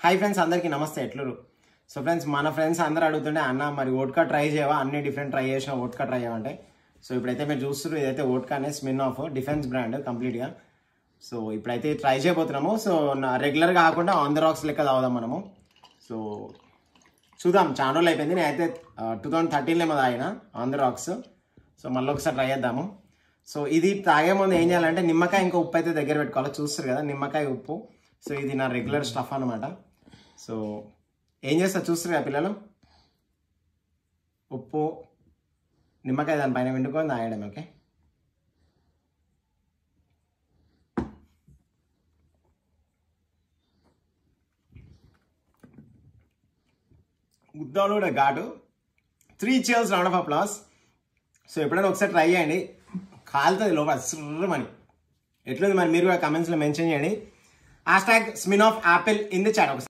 hi friends అందరికీ నమస్తే ఎట్లరు సో ఫ్రెండ్స్ మన ఫ్రెండ్స్ అందరూ అడుగుతుంటే అన్న మరి ఓట్కా ట్రై చేయవా అన్ని డిఫరెంట్ ట్రై చేసిన ఓట్కా ట్రై చేయమంటే సో ఇప్పుడైతే మీరు చూస్తున్నారు ఇదైతే ఓట్కా అనే స్మిన్ ఆఫ్ డిఫెన్స్ బ్రాండ్ కంప్లీట్గా సో ఇప్పుడైతే ట్రై చేయబోతున్నాము సో నా రెగ్యులర్ కాకుండా ఆన్ ద రాక్స్ లెక్క తాగుదాం మనము సో చూద్దాం చాలా రోజులు అయిపోయింది నేనైతే టూ థౌజండ్ థర్టీన్లో ఏమో తాగిన ఆన్ ద రాక్స్ సో మళ్ళీ ఒకసారి ట్రై చేద్దాము సో ఇది తాగే ముందు ఏం చేయాలంటే నిమ్మకాయ ఇంకా ఉప్పు అయితే దగ్గర పెట్టుకోవాలి చూస్తారు కదా నిమ్మకాయ ఉప్పు సో ఇది నా రెగ్యులర్ స్టఫ్ అనమాట సో ఏం చేస్తారు చూస్తారు కదా పిల్లలు ఉప్పు నిమ్మకాయ దానిపైన వండుకొని తాగడం ఓకే గుద్దాలు కూడా ఘాటు three cheers round of applause so ఎప్పుడైనా ఒకసారి ట్రై చేయండి కాలుతుంది లోపల సుర్రమని ఎట్లుంది మరి మీరు కూడా కమెంట్స్లో మెన్షన్ చేయండి hashtag Smirnoff apple in the chat ఒకసారి